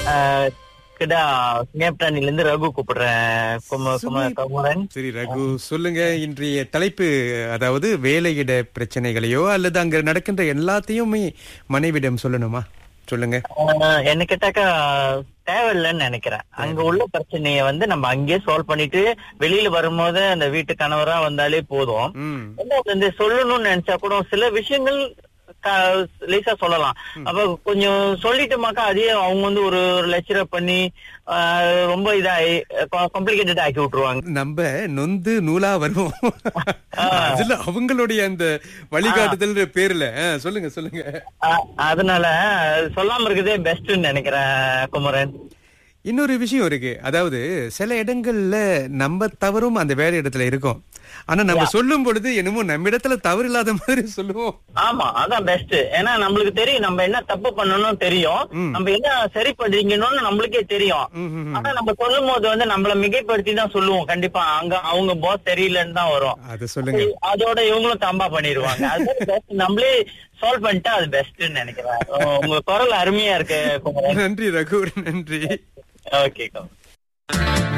கிடா மேப்டானில இருந்து ரகு கூப்பிடுறேன் கும கும குமரன் சரி ரகு சொல்லுங்க இன்றைய தலைப்பு அதாவது வேலையிட பிரச்சனைகளையோ அல்லது அங்க நடக்கின்ற எல்லாத்தையுமே மனைவிடம் சொல்லணுமா சொல்லுங்க ஆஹ் என்ன கேட்டாக்கா தேவையில்லைன்னு நினைக்கிறேன் அங்க உள்ள பிரச்சனைய வந்து நம்ம அங்கேயே சால்வ் பண்ணிட்டு வெளியில வரும்போது அந்த வீட்டு கணவரா வந்தாலே போதும் ம் ரெண்டாவது வந்து சொல்லணும்னு நினைச்சா கூட சில விஷயங்கள் க- லேசா சொல்லலாம் அப்ப கொஞ்சம் சொல்லிட்டோமாக்கா அதே அவங்க வந்து ஒரு லெக்சரப் பண்ணி ஆஹ் ரொம்ப இதாகி காம்ப்ளிகேட்டட் ஆக்கி விட்டுருவாங்க நம்ம நொந்து நூலா வருவோம் அதுல அவங்களுடைய அந்த வழிகாட்டுதல் பேர்ல ஆ, சொல்லுங்க சொல்லுங்க ஆஹ் அதனால சொல்லாம இருக்கதே பெஸ்ட்னு நினைக்கிறேன் குமரன் இன்னொரு விஷயம் இருக்கு அதாவது சில இடங்கள்ல நம்ம தவறும் அந்த வேலை இடத்துல இருக்கும் ஆனா நம்ம சொல்லும் பொழுது என்னமோ நம்ம இடத்துல தவறு இல்லாத மாதிரி சொல்லுவோம் ஆமா அதான் பெஸ்ட் ஏன்னா நம்மளுக்கு தெரியும் நம்ம என்ன தப்பு பண்ணணும் தெரியும் நம்ம என்ன சரி பண்றீங்கன்னு நம்மளுக்கே தெரியும் ம், ம், ம். ஆனா நம்ம சொல்லும் போது வந்து நம்மள மிகைப்படுத்தி தான் சொல்லுவோம் கண்டிப்பா அங்க அவங்க பாஸ் சரியில்லைன்னு தான் வரும் அது சொல்லுங்க அதோட இவங்களும் தம்பா பண்ணிடுவாங்க அது best. நம்மளே சால்வ் பண்ணிட்டா அது பெஸ்ட்னு நினைக்கிறேன் உங்க குரல் அருமையா இருக்கு குமரன் நன்றி ரகு நன்றி ஓகே